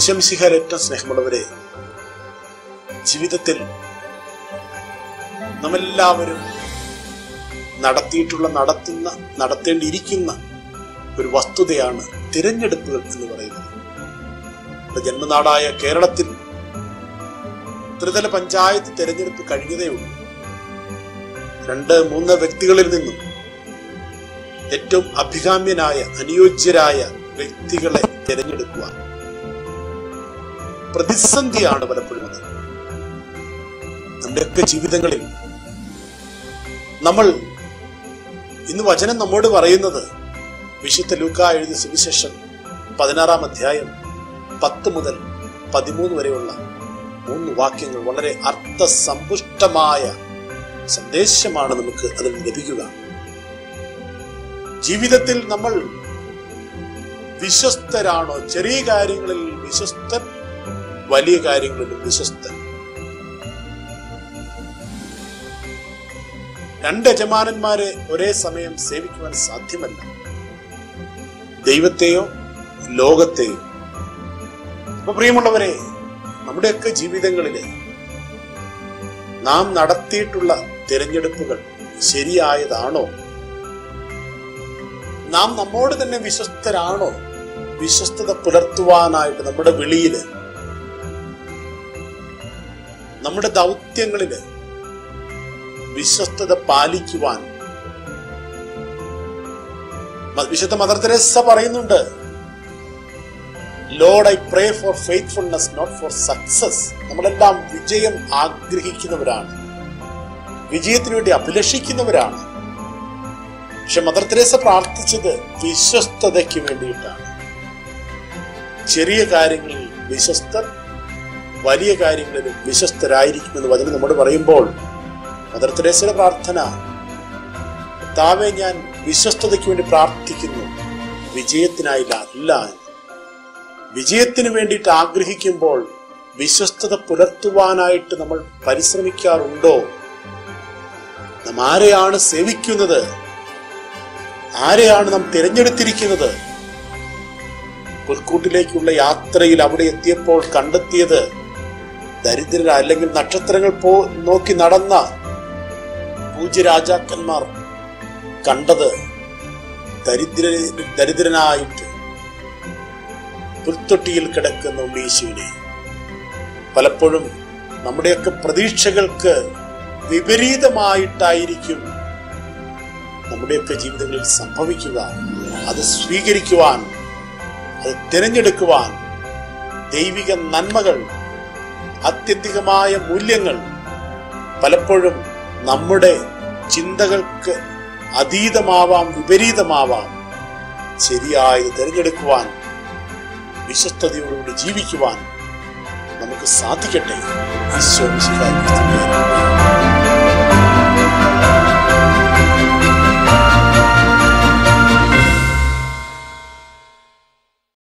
വിശംസിക്കാൻ ഏറ്റവും സ്നേഹമുള്ളവരെ ജീവിതത്തിൽ നമ്മെല്ലാവരും നടത്തിയിട്ടുള്ള നടത്തുന്ന നടത്തേണ്ടിയിരിക്കുന്ന ഒരു വസ്തുതയാണ് തിരഞ്ഞെടുപ്പുകൾ എന്ന് പറയുന്നത് നമ്മുടെ ജന്മനാടായ കേരളത്തിൽ ത്രിതല പഞ്ചായത്ത് തെരഞ്ഞെടുപ്പ് കഴിഞ്ഞതേ ഉള്ളൂ രണ്ട് മൂന്ന് വ്യക്തികളിൽ നിന്നും ഏറ്റവും അഭികാമ്യനായ അനുയോജ്യരായ വ്യക്തികളെ തിരഞ്ഞെടുക്കുവാൻ പ്രതിസന്ധിയാണ് പലപ്പോഴും അത് നമ്മുടെയൊക്കെ ജീവിതങ്ങളിൽ നമ്മൾ ഇന്ന് വചനം നമ്മോട് പറയുന്നത് വിശുദ്ധ ലൂക്ക എഴുതിയ സുവിശേഷം പതിനാറാം അധ്യായം പത്ത് മുതൽ പതിമൂന്ന് വരെയുള്ള മൂന്ന് വാക്യങ്ങൾ വളരെ അർത്ഥസമ്പുഷ്ടമായ സന്ദേശമാണ് നമുക്ക് അതിൽ ലഭിക്കുക ജീവിതത്തിൽ നമ്മൾ വിശ്വസ്തരാണോ ചെറിയ കാര്യങ്ങളിൽ വിശ്വസ്തൻ വലിയ കാര്യങ്ങളിൽ വിശ്വസ്തൻ രണ്ട് യജമാനന്മാരെ ഒരേ സമയം സേവിക്കുവാൻ സാധ്യമല്ല ദൈവത്തെയോ ലോകത്തെയോ അപ്പൊ പ്രിയമുള്ളവരെ നമ്മുടെയൊക്കെ ജീവിതങ്ങളില് നാം നടത്തിയിട്ടുള്ള തിരഞ്ഞെടുപ്പുകൾ ശരിയായതാണോ നാം നമ്മോട് തന്നെ വിശ്വസ്തരാണോ വിശ്വസ്തത പുലർത്തുവാനായിട്ട് നമ്മുടെ വിളിയില് നമ്മുടെ ദൗത്യങ്ങളില് വിശ്വസ്തത പാലിക്കുവാൻ മ- വിശുദ്ധ മദർ തെരേസ പറയുന്നുണ്ട് lord I pray for faithfulness not for success നമ്മളെല്ലാം വിജയം ആഗ്രഹിക്കുന്നവരാണ് വിജയത്തിന് വേണ്ടി അഭിലഷിക്കുന്നവരാണ് പക്ഷെ മദർ തെരേസ പ്രാർത്ഥിച്ചത് വിശ്വസ്തതയ്ക്ക് വേണ്ടിയിട്ടാണ് ചെറിയ കാര്യങ്ങളിൽ വിശ്വസ്തർ വലിയ കാര്യങ്ങളിലും വിശ്വസ്തരായിരിക്കുമെന്ന് വചനം നമ്മോട് പറയുമ്പോൾ മദർ തെരേസയുടെ പ്രാർത്ഥന താവെ ഞാൻ വിശ്വസ്തതയ്ക്ക് വേണ്ടി പ്രാർത്ഥിക്കുന്നു വിജയത്തിനായില്ല അല്ല എന്ന്. വിജയത്തിന് വേണ്ടിയിട്ട് ആഗ്രഹിക്കുമ്പോൾ വിശ്വസ്തത പുലർത്തുവാനായിട്ട് നമ്മൾ പരിശ്രമിക്കാറുണ്ടോ നാം ആരെയാണ് സേവിക്കുന്നത് ആരെയാണ് നാം തിരഞ്ഞെടുത്തിരിക്കുന്നത് പുൽക്കൂട്ടിലേക്കുള്ള യാത്രയിൽ അവിടെ എത്തിയപ്പോൾ കണ്ടെത്തിയത് ദരിദ്രര അല്ലെങ്കിൽ നക്ഷത്രങ്ങൾ പോ നോക്കി നടന്ന പൂജ്യരാജാക്കന്മാർ കണ്ടത് ദരിദ്ര ദരിദ്രനായിട്ട് പുൽത്തൊട്ടിയിൽ കിടക്കുന്ന ഉണ്ണീശുവിനെ പലപ്പോഴും നമ്മുടെയൊക്കെ പ്രതീക്ഷകൾക്ക് വിപരീതമായിട്ടായിരിക്കും നമ്മുടെയൊക്കെ ജീവിതങ്ങളിൽ സംഭവിക്കുക അത് സ്വീകരിക്കുവാൻ അത് തിരഞ്ഞെടുക്കുവാൻ ദൈവിക നന്മകൾ ആത്യന്തികമായ മൂല്യങ്ങൾ പലപ്പോഴും നമ്മുടെ ചിന്തകൾക്ക് അതീതമാവാം വിപരീതമാവാം ശരിയായത് തിരഞ്ഞെടുക്കുവാൻ വിശ്വസ്തയോടുകൂടി ജീവിക്കുവാൻ നമുക്ക് സാധിക്കട്ടെ ഈശോ മിശിഹായുടെ സ്തുതിയായിരിക്കട്ടെ.